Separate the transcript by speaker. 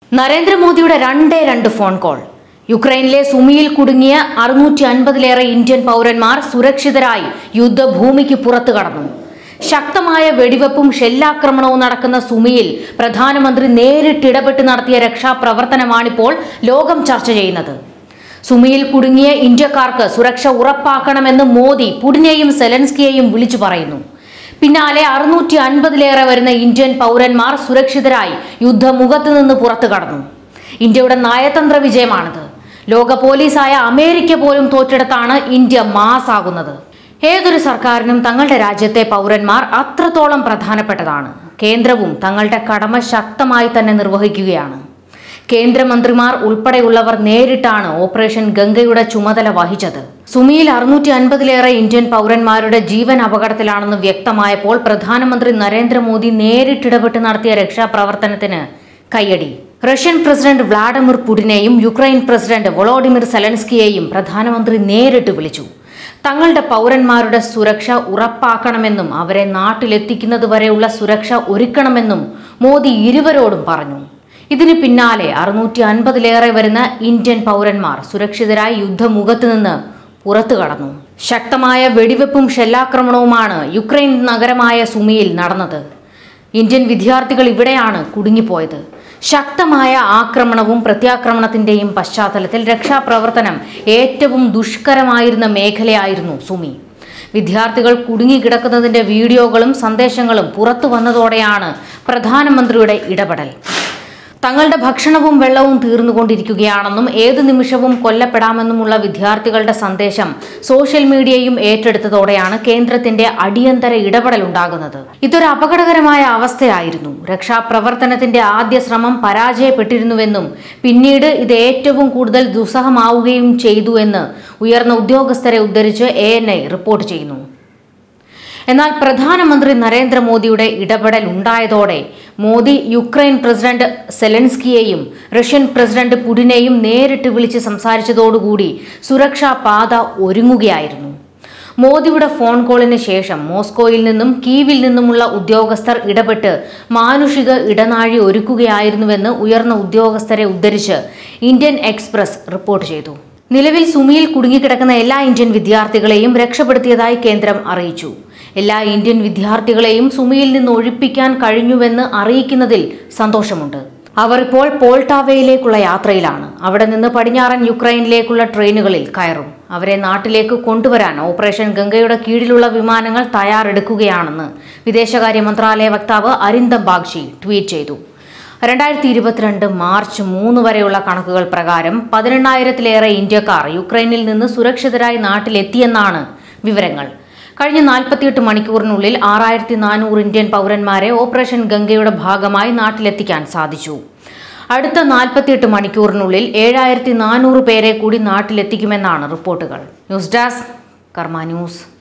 Speaker 1: നരേന്ദ്രമോദിയുടെ രണ്ടേ രണ്ട് ഫോൺ കോൾ യുക്രൈനിലെ സുമിയിൽ കുടുങ്ങിയ അറുന്നൂറ്റി അൻപതിലേറെ ഇന്ത്യൻ പൗരന്മാർ സുരക്ഷിതരായി യുദ്ധഭൂമിക്ക് പുറത്തു കടന്നു ശക്തമായ വെടിവെപ്പും ഷെല്ലാക്രമണവും നടക്കുന്ന സുമിയിൽ പ്രധാനമന്ത്രി നേരിട്ടിടപെട്ട് നടത്തിയ രക്ഷാപ്രവർത്തനമാണിപ്പോൾ ലോകം ചർച്ച ചെയ്യുന്നത് സുമിയിൽ കുടുങ്ങിയ ഇന്ത്യക്കാർക്ക് സുരക്ഷ ഉറപ്പാക്കണമെന്ന് മോദി പുടിനെയും സെലൻസ്കിയെയും വിളിച്ചു പറയുന്നു പിന്നാലെ അറുന്നൂറ്റി അൻപതിലേറെ വരുന്ന ഇന്ത്യൻ പൗരന്മാർ സുരക്ഷിതരായി യുദ്ധമുഖത്ത് നിന്ന് പുറത്തു കടന്നു ഇന്ത്യയുടെ നയതന്ത്ര വിജയമാണിത് ലോക പോലീസായ അമേരിക്ക പോലും തോറ്റെടുത്താണ് ഇന്ത്യ മാസാകുന്നത് ഏതൊരു സർക്കാരിനും തങ്ങളുടെ രാജ്യത്തെ പൗരന്മാർ അത്രത്തോളം പ്രധാനപ്പെട്ടതാണ് കേന്ദ്രവും തങ്ങളുടെ കടമ ശക്തമായി തന്നെ നിർവഹിക്കുകയാണ് കേന്ദ്രമന്ത്രിമാർ ഉൾപ്പെടെയുള്ളവർ നേരിട്ടാണ് ഓപ്പറേഷൻ ഗംഗയുടെ ചുമതല വഹിച്ചത് സുമിയിൽ അറുന്നൂറ്റി അൻപതിലേറെ ഇന്ത്യൻ പൗരന്മാരുടെ ജീവൻ അപകടത്തിലാണെന്ന് വ്യക്തമായപ്പോൾ പ്രധാനമന്ത്രി നരേന്ദ്രമോദി നേരിട്ടിടപെട്ട് നടത്തിയ രക്ഷാപ്രവർത്തനത്തിന് കയ്യടി റഷ്യൻ പ്രസിഡന്റ് വ്ളാഡിമിർ പുടിനെയും യുക്രൈൻ പ്രസിഡന്റ് വൊളോഡിമിർ സെലൻസ്കിയെയും പ്രധാനമന്ത്രി നേരിട്ട് വിളിച്ചു തങ്ങളുടെ പൗരന്മാരുടെ സുരക്ഷ ഉറപ്പാക്കണമെന്നും അവരെ നാട്ടിലെത്തിക്കുന്നതുവരെയുള്ള സുരക്ഷ ഒരുക്കണമെന്നും മോദി ഇരുവരോടും പറഞ്ഞു ഇതിന് പിന്നാലെ അറുന്നൂറ്റി അൻപതിലേറെ വരുന്ന ഇന്ത്യൻ പൗരന്മാർ സുരക്ഷിതരായി യുദ്ധമുഖത്ത് നിന്ന് പുറത്തു കടന്നു ശക്തമായ വെടിവെപ്പും ഷെല്ലാക്രമണവുമാണ് യുക്രൈൻ നഗരമായ സുമിയിൽ നടന്നത് ഇന്ത്യൻ വിദ്യാർത്ഥികൾ ഇവിടെയാണ് കുടുങ്ങിപ്പോയത് ശക്തമായ ആക്രമണവും പ്രത്യാക്രമണത്തിന്റെയും പശ്ചാത്തലത്തിൽ രക്ഷാപ്രവർത്തനം ഏറ്റവും ദുഷ്കരമായിരുന്ന മേഖലയായിരുന്നു സുമി വിദ്യാർത്ഥികൾ കുടുങ്ങിക്കിടക്കുന്നതിന്റെ വീഡിയോകളും സന്ദേശങ്ങളും പുറത്തു വന്നതോടെയാണ് പ്രധാനമന്ത്രിയുടെ ഇടപെടൽ തങ്ങളുടെ ഭക്ഷണവും വെള്ളവും തീർന്നുകൊണ്ടിരിക്കുകയാണെന്നും ഏതു നിമിഷവും കൊല്ലപ്പെടാമെന്നുമുള്ള വിദ്യാർത്ഥികളുടെ സന്ദേശം സോഷ്യൽ മീഡിയയും ഏറ്റെടുത്തതോടെയാണ് കേന്ദ്രത്തിന്റെ അടിയന്തര ഇടപെടൽ ഉണ്ടാകുന്നത് ഇതൊരു അപകടകരമായ അവസ്ഥയായിരുന്നു രക്ഷാപ്രവർത്തനത്തിന്റെ ആദ്യ ശ്രമം പരാജയപ്പെട്ടിരുന്നുവെന്നും പിന്നീട് ഇത് ഏറ്റവും കൂടുതൽ ദുസ്സഹമാവുകയും ചെയ്തു എന്ന് ഉയർന്ന ഉദ്യോഗസ്ഥരെ ഉദ്ധരിച്ച് എ റിപ്പോർട്ട് ചെയ്യുന്നു എന്നാൽ പ്രധാനമന്ത്രി നരേന്ദ്രമോദിയുടെ ഇടപെടൽ ഉണ്ടായതോടെ മോദി യുക്രൈൻ പ്രസിഡന്റ് സെലൻസ്കിയെയും റഷ്യൻ പ്രസിഡന്റ് പുടിനെയും നേരിട്ട് വിളിച്ച് സംസാരിച്ചതോടുകൂടി സുരക്ഷാ പാത ഒരുങ്ങുകയായിരുന്നു മോദിയുടെ ഫോൺ കോളിന് ശേഷം മോസ്കോയിൽ നിന്നും കീവിൽ നിന്നുമുള്ള ഉദ്യോഗസ്ഥർ ഇടപെട്ട് മാനുഷിക ഇടനാഴി ഒരുക്കുകയായിരുന്നുവെന്ന് ഉയർന്ന ഉദ്യോഗസ്ഥരെ ഉദ്ധരിച്ച് ഇന്ത്യൻ എക്സ്പ്രസ് റിപ്പോർട്ട് ചെയ്തു നിലവിൽ സുമിയിൽ കുടുങ്ങിക്കിടക്കുന്ന എല്ലാ ഇന്ത്യൻ വിദ്യാർത്ഥികളെയും രക്ഷപ്പെടുത്തിയതായി കേന്ദ്രം അറിയിച്ചു എല്ലാ ഇന്ത്യൻ വിദ്യാർത്ഥികളെയും സുമിയിൽ നിന്ന് ഒഴിപ്പിക്കാൻ കഴിഞ്ഞുവെന്ന് അറിയിക്കുന്നതിൽ സന്തോഷമുണ്ട് അവർ ഇപ്പോൾ പോൾട്ടാവയിലേക്കുള്ള യാത്രയിലാണ് അവിടെ നിന്ന് പടിഞ്ഞാറൻ യുക്രൈനിലേക്കുള്ള ട്രെയിനുകളിൽ കയറും അവരെ നാട്ടിലേക്ക് കൊണ്ടുവരാൻ ഓപ്പറേഷൻ ഗംഗയുടെ കീഴിലുള്ള വിമാനങ്ങൾ തയ്യാറെടുക്കുകയാണെന്ന് വിദേശകാര്യ മന്ത്രാലയ വക്താവ് അരിന്ദം ബാഗ്ചി ട്വീറ്റ് ചെയ്തു രണ്ടായിരത്തി ഇരുപത്തിരണ്ട് മാർച്ച് മൂന്ന് വരെയുള്ള കണക്കുകൾ പ്രകാരം പതിനെണ്ണായിരത്തിലേറെ ഇന്ത്യക്കാർ യുക്രൈനിൽ നിന്ന് സുരക്ഷിതരായി നാട്ടിലെത്തിയെന്നാണ് വിവരങ്ങൾ കഴിഞ്ഞ നാൽപ്പത്തിയെട്ട് മണിക്കൂറിനുള്ളിൽ ആറായിരത്തി നാനൂറ് ഇന്ത്യൻ പൗരന്മാരെ ഓപ്പറേഷൻ ഗംഗയുടെ ഭാഗമായി നാട്ടിലെത്തിക്കാൻ സാധിച്ചു അടുത്ത നാൽപ്പത്തിയെട്ട് മണിക്കൂറിനുള്ളിൽ ഏഴായിരത്തി നാനൂറ് പേരെ കൂടി നാട്ടിലെത്തിക്കുമെന്നാണ് റിപ്പോർട്ടുകൾ ന്യൂസ് ഡെസ്ക് കർമ്മ ന്യൂസ്